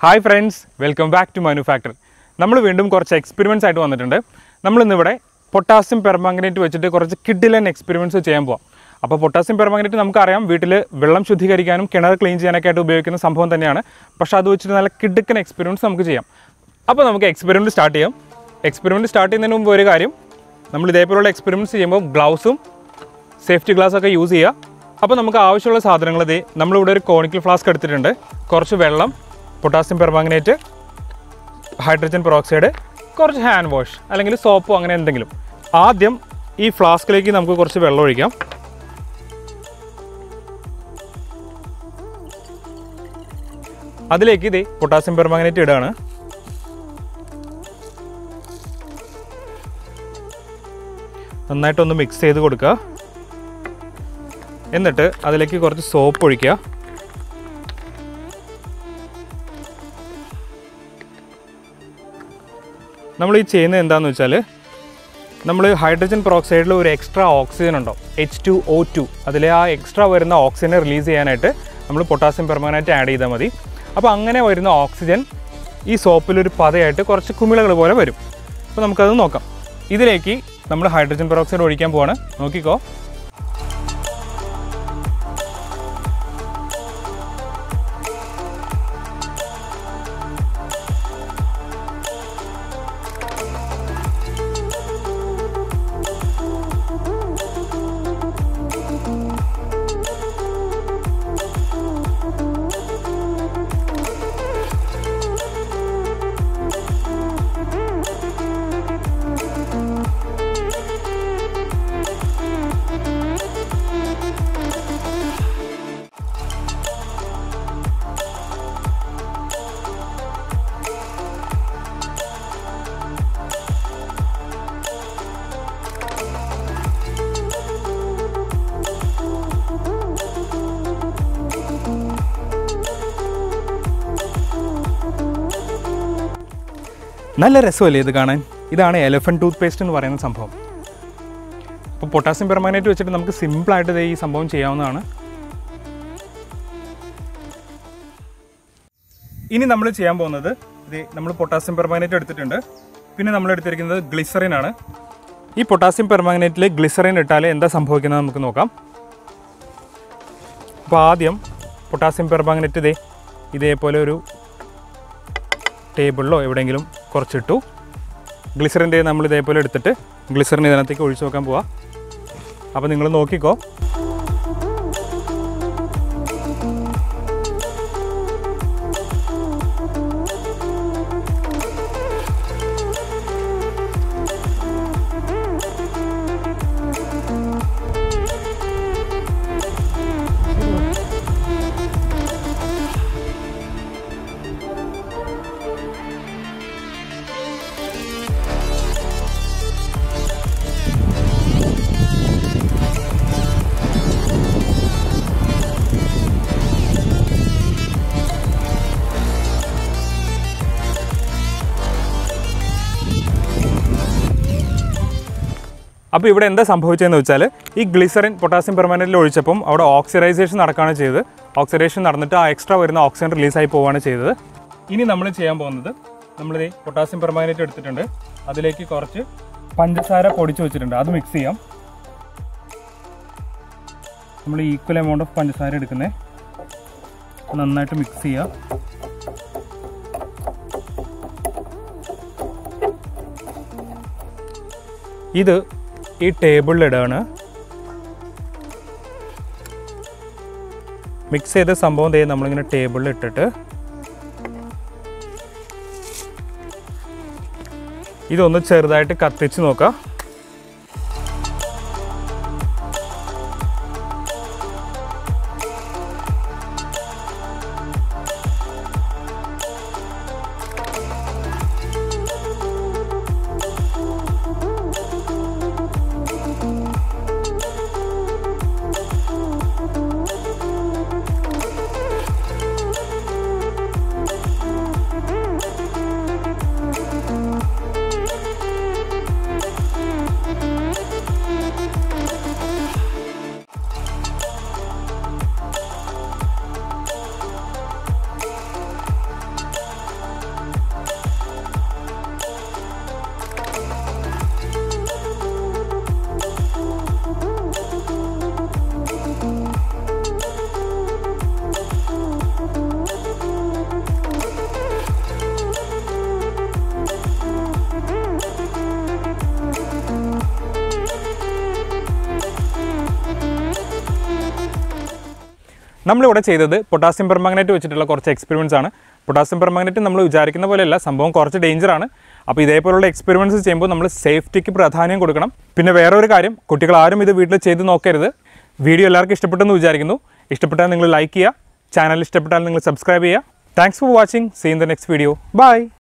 hi friends welcome back to manufacture നമ്മൾ വീണ്ടും കുറച്ച് എക്സ്പെരിമെൻറ്റ്സ് ആയിട്ട് വന്നിട്ടുണ്ട് നമ്മളിന്നിവിടെ പൊട്ടാസ്യം പെർമാംഗനേറ്റ് വെച്ചിട്ട് കുറച്ച് കിഡിലൻ എക്സ്പെരിമെൻറ്റ്സ് ചെയ്യാൻ പോവാം അപ്പോൾ പൊട്ടാസ്യം പെർമാംഗനേറ്റ് നമുക്കറിയാം വീട്ടിൽ വെള്ളം ശുദ്ധീകരിക്കാനും കിണർ ക്ലീൻ ചെയ്യാനൊക്കെ ആയിട്ട് ഉപയോഗിക്കുന്ന സംഭവം തന്നെയാണ് പക്ഷേ അത് വെച്ചിട്ട് നല്ല കിടുക്കൻ എക്സ്പെരിമെൻറ്റ്സ് നമുക്ക് ചെയ്യാം അപ്പോൾ നമുക്ക് എക്സ്പെരിമെൻറ്റ് സ്റ്റാർട്ട് ചെയ്യാം എക്സ്പെരിമെൻറ്റ് സ്റ്റാർട്ട് ചെയ്യുന്നതിന് മുമ്പ് ഒരു കാര്യം നമ്മൾ ഇതേപോലുള്ള എക്സ്പെരിമെൻറ്റ്സ് ചെയ്യുമ്പോൾ ഗ്ലൗസും സേഫ്റ്റി ഗ്ലാസ് ഒക്കെ യൂസ് ചെയ്യുക അപ്പോൾ നമുക്ക് ആവശ്യമുള്ള സാധനങ്ങൾ ഇതേ നമ്മളിവിടെ ഒരു കോണിക്കൽ ഫ്ലാസ്ക് എടുത്തിട്ടുണ്ട് കുറച്ച് വെള്ളം പൊട്ടാസ്യം പെർമാംഗനേറ്റ് ഹൈഡ്രജൻ പെറോക്സൈഡ് കുറച്ച് ഹാൻഡ് വാഷ് അല്ലെങ്കിൽ സോപ്പോ അങ്ങനെ എന്തെങ്കിലും ആദ്യം ഈ ഫ്ലാസ്കിലേക്ക് നമുക്ക് കുറച്ച് വെള്ളം ഒഴിക്കാം അതിലേക്ക് ഇതേ പൊട്ടാസ്യം പെർമാംഗനേറ്റ് ഇടുകയാണ് നന്നായിട്ടൊന്ന് മിക്സ് ചെയ്ത് കൊടുക്കുക എന്നിട്ട് അതിലേക്ക് കുറച്ച് സോപ്പ് ഒഴിക്കുക നമ്മൾ ഈ ചെയ്യുന്നത് എന്താണെന്ന് വെച്ചാൽ നമ്മൾ ഹൈഡ്രജൻ പെറോക്സൈഡിൽ ഒരു എക്സ്ട്രാ ഓക്സിജൻ ഉണ്ടാവും എച്ച് ടു ഒ ടു അതിലെ ആ എക്സ്ട്രാ വരുന്ന ഓക്സിജനെ റിലീസ് ചെയ്യാനായിട്ട് നമ്മൾ പൊട്ടാസ്യം പെർമാനേറ്റ് ആഡ് ചെയ്താൽ മതി അപ്പോൾ അങ്ങനെ വരുന്ന ഓക്സിജൻ ഈ സോപ്പിലൊരു പതയായിട്ട് കുറച്ച് കുമിളകൾ പോലെ വരും അപ്പോൾ നമുക്കത് നോക്കാം ഇതിലേക്ക് നമ്മൾ ഹൈഡ്രജൻ പെറോക്സൈഡ് ഒഴിക്കാൻ പോവാണ് നോക്കിക്കോ നല്ല രസമല്ലേ ഇത് കാണാൻ ഇതാണ് എലഫൻറ്റ് ടൂത്ത് പേസ്റ്റ് എന്ന് പറയുന്ന സംഭവം അപ്പോൾ പൊട്ടാസ്യം പെർമാനേറ്റ് വെച്ചിട്ട് നമുക്ക് സിമ്പിളായിട്ട് ഇത് ഈ സംഭവം ചെയ്യാവുന്നതാണ് ഇനി നമ്മൾ ചെയ്യാൻ പോകുന്നത് ഇത് നമ്മൾ പൊട്ടാസ്യം പെർമാനേറ്റ് എടുത്തിട്ടുണ്ട് പിന്നെ നമ്മൾ എടുത്തിരിക്കുന്നത് ഗ്ലിസറിൻ ആണ് ഈ പൊട്ടാസ്യം പെർമാനേറ്റിൽ ഗ്ലിസറിൻ ഇട്ടാൽ എന്താ സംഭവിക്കുന്നത് നമുക്ക് നോക്കാം അപ്പോൾ ആദ്യം പൊട്ടാസ്യം പെർമാനേറ്റ് ഇതേ ഇതേപോലെ ഒരു ടേബിളിലോ എവിടെയെങ്കിലും കുറച്ചിട്ടു ഗ്ലിസറിൻ്റെ നമ്മൾ ഇതേപോലെ എടുത്തിട്ട് ഗ്ലിസറിൻ ഇതിനകത്തേക്ക് ഒഴിച്ചു നോക്കാൻ പോവാം അപ്പോൾ നിങ്ങൾ നോക്കിക്കോ അപ്പോൾ ഇവിടെ എന്താ സംഭവിച്ചതെന്ന് വെച്ചാൽ ഈ ഗ്ലിസറിൻ പൊട്ടാസ്യം പെർമാനൻറ്റിൽ ഒഴിച്ചപ്പം അവിടെ ഓക്സിഡൈസേഷൻ നടക്കുകയാണ് ചെയ്തത് ഓക്സിഡേഷൻ നടന്നിട്ട് ആ എക്സ്ട്രാ വരുന്ന ഓക്സിജൻ റിലീസായി പോവുകയാണ് ചെയ്തത് ഇനി നമ്മൾ ചെയ്യാൻ പോകുന്നത് നമ്മളിത് പൊട്ടാസ്യം പെർമാനേറ്റ് എടുത്തിട്ടുണ്ട് അതിലേക്ക് കുറച്ച് പഞ്ചസാര പൊടിച്ച് വെച്ചിട്ടുണ്ട് അത് മിക്സ് ചെയ്യാം നമ്മൾ ഈക്വൽ എമൗണ്ട് ഓഫ് പഞ്ചസാര എടുക്കുന്നത് നന്നായിട്ട് മിക്സ് ചെയ്യുക ഇത് ഈ ടേബിളിലിടാണ് മിക്സ് ചെയ്ത സംഭവം തേ നമ്മളിങ്ങനെ ടേബിളിൽ ഇട്ടിട്ട് ഇതൊന്ന് ചെറുതായിട്ട് കത്തിച്ച് നോക്കാം നമ്മളിവിടെ ചെയ്തത് പൊട്ടാസ്യം പെർമാഗ്നേറ്റ് വെച്ചിട്ടുള്ള കുറച്ച് എക്സ്പെരിമെൻറ്റ്സ് ആണ് പൊട്ടാസ്യം പെർമാഗ്നേറ്റ് നമ്മൾ വിചാരിക്കുന്ന പോലെയല്ല സംഭവം കുറച്ച് ഡേഞ്ചറാണ് അപ്പോൾ ഇതേപോലുള്ള എക്സ്പെരിമെൻറ്റ്സ് ചെയ്യുമ്പോൾ നമ്മൾ സേഫ്റ്റിക്ക് പ്രാധാന്യം കൊടുക്കണം പിന്നെ വേറെ ഒരു കാര്യം കുട്ടികൾ ആരും ഇത് വീട്ടിൽ ചെയ്ത് നോക്കരുത് വീഡിയോ എല്ലാവർക്കും ഇഷ്ടപ്പെട്ടെന്ന് വിചാരിക്കുന്നു ഇഷ്ടപ്പെട്ടാൽ നിങ്ങൾ ലൈക്ക് ചെയ്യുക ചാനൽ ഇഷ്ടപ്പെട്ടാൽ നിങ്ങൾ സബ്സ്ക്രൈബ് ചെയ്യുക thanks for watching seen the next video by